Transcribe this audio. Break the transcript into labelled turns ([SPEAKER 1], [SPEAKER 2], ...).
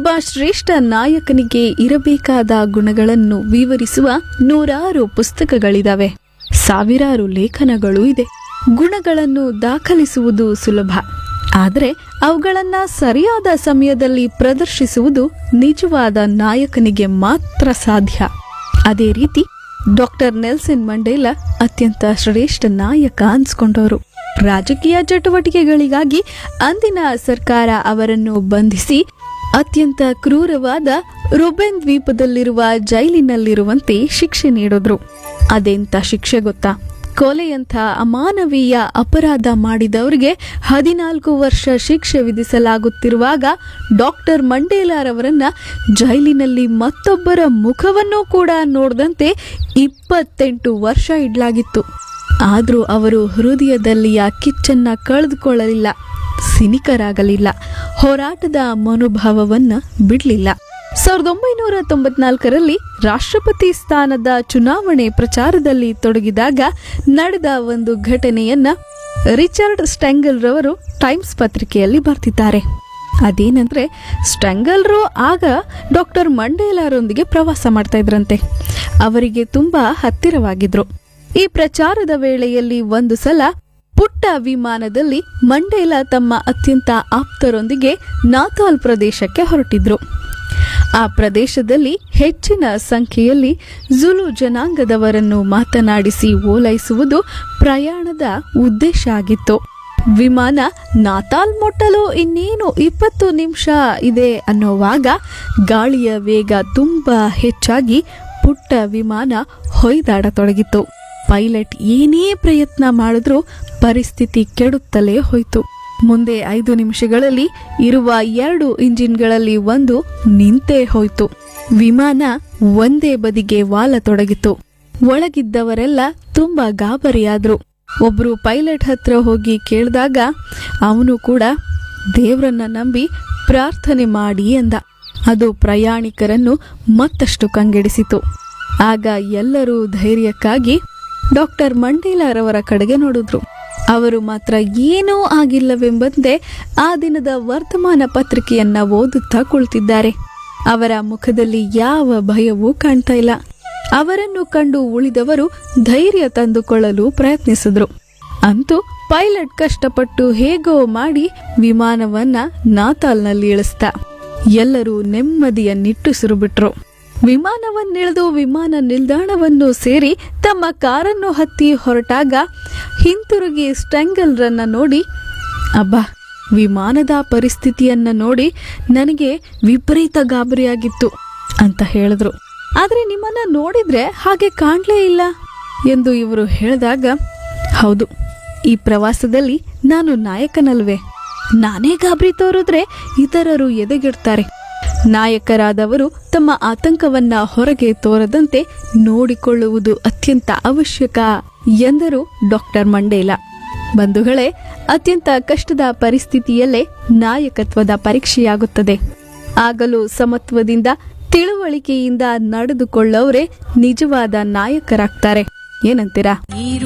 [SPEAKER 1] ಒಬ್ಬ ಶ್ರೇಷ್ಠ ನಾಯಕನಿಗೆ ಇರಬೇಕಾದ ಗುಣಗಳನ್ನು ವಿವರಿಸುವ ನೂರಾರು ಪುಸ್ತಕಗಳಿದಾವೆ ಸಾವಿರಾರು ಲೇಖನಗಳು ಇದೆ ಗುಣಗಳನ್ನು ದಾಖಲಿಸುವುದು ಸುಲಭ ಆದರೆ ಅವುಗಳನ್ನ ಸರಿಯಾದ ಸಮಯದಲ್ಲಿ ಪ್ರದರ್ಶಿಸುವುದು ನಿಜವಾದ ನಾಯಕನಿಗೆ ಮಾತ್ರ ಸಾಧ್ಯ ಅದೇ ರೀತಿ ಡಾಕ್ಟರ್ ನೆಲ್ಸನ್ ಮಂಡೇಲ ಅತ್ಯಂತ ಶ್ರೇಷ್ಠ ನಾಯಕ ಅನ್ಸ್ಕೊಂಡವರು ರಾಜಕೀಯ ಚಟುವಟಿಕೆಗಳಿಗಾಗಿ ಅಂದಿನ ಸರ್ಕಾರ ಅವರನ್ನು ಬಂಧಿಸಿ ಅತ್ಯಂತ ಕ್ರೂರವಾದ ರುಬೆನ್ ದ್ವೀಪದಲ್ಲಿರುವ ಜೈಲಿನಲ್ಲಿರುವಂತೆ ಶಿಕ್ಷೆ ನೀಡಿದ್ರು ಅದೆಂತ ಶಿಕ್ಷೆ ಗೊತ್ತಾ ಕೊಲೆಯಂಥ ಅಮಾನವೀಯ ಅಪರಾಧ ಮಾಡಿದವರಿಗೆ ಹದಿನಾಲ್ಕು ವರ್ಷ ಶಿಕ್ಷೆ ವಿಧಿಸಲಾಗುತ್ತಿರುವಾಗ ಡಾಕ್ಟರ್ ಮಂಡೇಲಾರವರನ್ನ ಜೈಲಿನಲ್ಲಿ ಮತ್ತೊಬ್ಬರ ಮುಖವನ್ನೂ ಕೂಡ ನೋಡದಂತೆ ಇಪ್ಪತ್ತೆಂಟು ವರ್ಷ ಇಡ್ಲಾಗಿತ್ತು ಆದರೂ ಅವರು ಹೃದಯದಲ್ಲಿಯ ಕಿಚ್ಚನ್ನ ಕಳೆದುಕೊಳ್ಳಲಿಲ್ಲ ಸಿನಿಕರಾಗಲಿಲ್ಲ ಹೋರಾಟದ ಮನೋಭಾವವನ್ನ ಬಿಡಲಿಲ್ಲ ಸಾವಿರದ ಒಂಬೈನೂರ ತೊಂಬತ್ನಾಲ್ಕರಲ್ಲಿ ರಾಷ್ಟ್ರಪತಿ ಸ್ಥಾನದ ಚುನಾವಣೆ ಪ್ರಚಾರದಲ್ಲಿ ತೊಡಗಿದಾಗ ನಡೆದ ಒಂದು ಘಟನೆಯನ್ನ ರಿಚರ್ಡ್ ಸ್ಟೆಂಗಲ್ ರವರು ಟೈಮ್ಸ್ ಪತ್ರಿಕೆಯಲ್ಲಿ ಬರ್ತಿದ್ದಾರೆ ಅದೇನಂದ್ರೆ ಸ್ಟೆಂಗಲ್ರು ಆಗ ಡಾಕ್ಟರ್ ಮಂಡೇಲಾರೊಂದಿಗೆ ಪ್ರವಾಸ ಮಾಡ್ತಾ ಇದ್ರಂತೆ ಅವರಿಗೆ ತುಂಬಾ ಹತ್ತಿರವಾಗಿದ್ರು ಈ ಪ್ರಚಾರದ ವೇಳೆಯಲ್ಲಿ ಒಂದು ಸಲ ಪುಟ್ಟ ವಿಮಾನದಲ್ಲಿ ಮಂಡೇಲ ತಮ್ಮ ಅತ್ಯಂತ ಆಪ್ತರೊಂದಿಗೆ ನಾತಾಲ್ ಪ್ರದೇಶಕ್ಕೆ ಹೊರಟಿದ್ರು ಆ ಪ್ರದೇಶದಲ್ಲಿ ಹೆಚ್ಚಿನ ಸಂಖ್ಯೆಯಲ್ಲಿ ಜುಲು ಜನಾಂಗದವರನ್ನು ಮಾತನಾಡಿಸಿ ಓಲೈಸುವುದು ಪ್ರಯಾಣದ ಉದ್ದೇಶ ಆಗಿತ್ತು ವಿಮಾನ ನಾತಾಲ್ ಮುಟ್ಟಲು ಇನ್ನೇನು ಇಪ್ಪತ್ತು ನಿಮಿಷ ಇದೆ ಅನ್ನೋವಾಗ ಗಾಳಿಯ ವೇಗ ತುಂಬಾ ಹೆಚ್ಚಾಗಿ ಪುಟ್ಟ ವಿಮಾನ ಹೊಯ್ದಾಡತೊಡಗಿತು ಪೈಲಟ್ ಏನೇ ಪ್ರಯತ್ನ ಮಾಡಿದ್ರೂ ಪರಿಸ್ಥಿತಿ ಕೆಡುತ್ತಲೇ ಹೋಯಿತು ಮುಂದೆ ಐದು ನಿಮಿಷಗಳಲ್ಲಿ ಇರುವ ಎರಡು ಇಂಜಿನ್ಗಳಲ್ಲಿ ಒಂದು ನಿಂತೇ ಹೋಯಿತು ವಿಮಾನ ಒಂದೇ ಬದಿಗೆ ವಾಲತೊಡಗಿತು ಒಳಗಿದ್ದವರೆಲ್ಲ ತುಂಬಾ ಗಾಬರಿಯಾದ್ರು ಒಬ್ರು ಪೈಲಟ್ ಹತ್ರ ಹೋಗಿ ಕೇಳಿದಾಗ ಅವನು ಕೂಡ ದೇವ್ರನ್ನ ನಂಬಿ ಪ್ರಾರ್ಥನೆ ಮಾಡಿ ಎಂದ ಅದು ಪ್ರಯಾಣಿಕರನ್ನು ಮತ್ತಷ್ಟು ಕಂಗೆಡಿಸಿತು ಆಗ ಎಲ್ಲರೂ ಧೈರ್ಯಕ್ಕಾಗಿ ಡಾಕ್ಟರ್ ಮಂಡೇಲಾರವರ ಕಡೆಗೆ ನೋಡಿದ್ರು ಅವರು ಮಾತ್ರ ಏನೂ ಆಗಿಲ್ಲವೆಂಬಂತೆ ಆ ದಿನದ ವರ್ತಮಾನ ಪತ್ರಿಕೆಯನ್ನ ಓದುತ್ತಾ ಕುಳಿತಿದ್ದಾರೆ ಅವರ ಮುಖದಲ್ಲಿ ಯಾವ ಭಯವೂ ಕಾಣ್ತಾ ಇಲ್ಲ ಅವರನ್ನು ಕಂಡು ಉಳಿದವರು ಧೈರ್ಯ ತಂದುಕೊಳ್ಳಲು ಪ್ರಯತ್ನಿಸಿದ್ರು ಅಂತೂ ಪೈಲಟ್ ಕಷ್ಟಪಟ್ಟು ಹೇಗೋ ಮಾಡಿ ವಿಮಾನವನ್ನ ನಾತಾಲ್ನಲ್ಲಿ ಇಳಿಸ್ತ ಎಲ್ಲರೂ ನೆಮ್ಮದಿಯ ನಿಟ್ಟುಸಿರು ಬಿಟ್ರು ವಿಮಾನವನ್ನಿಳಿದು ವಿಮಾನ ನಿಲ್ದಾಣವನ್ನು ಸೇರಿ ತಮ್ಮ ಕಾರನ್ನು ಹತ್ತಿ ಹೊರಟಾಗ ಹಿಂತಿರುಗಿ ಸ್ಟೆಂಗಲ್ರನ್ನ ನೋಡಿ ಅಬ್ಬಾ ವಿಮಾನದ ಪರಿಸ್ಥಿತಿಯನ್ನ ನೋಡಿ ನನಗೆ ವಿಪರೀತ ಗಾಬರಿಯಾಗಿತ್ತು ಅಂತ ಹೇಳಿದ್ರು ಆದ್ರೆ ನಿಮ್ಮನ್ನ ನೋಡಿದ್ರೆ ಹಾಗೆ ಕಾಣ್ಲೇ ಇಲ್ಲ ಎಂದು ಇವರು ಹೇಳಿದಾಗ ಹೌದು ಈ ಪ್ರವಾಸದಲ್ಲಿ ನಾನು ನಾಯಕನಲ್ವೇ ನಾನೇ ಗಾಬರಿ ತೋರಿದ್ರೆ ಇತರರು ಎದೆಗಿಡ್ತಾರೆ ನಾಯಕರಾದವರು ತಮ್ಮ ಆತಂಕವನ್ನ ಹೊರಗೆ ತೋರದಂತೆ ನೋಡಿಕೊಳ್ಳುವುದು ಅತ್ಯಂತ ಅವಶ್ಯಕ ಎಂದರು ಡಾಕ್ಟರ್ ಮಂಡೇಲ ಬಂಧುಗಳೇ ಅತ್ಯಂತ ಕಷ್ಟದ ಪರಿಸ್ಥಿತಿಯಲ್ಲೇ ನಾಯಕತ್ವದ ಪರೀಕ್ಷೆಯಾಗುತ್ತದೆ ಆಗಲೂ ಸಮತ್ವದಿಂದ ತಿಳುವಳಿಕೆಯಿಂದ ನಡೆದುಕೊಳ್ಳೋರೇ ನಿಜವಾದ ನಾಯಕರಾಗ್ತಾರೆ ಏನಂತೀರಾ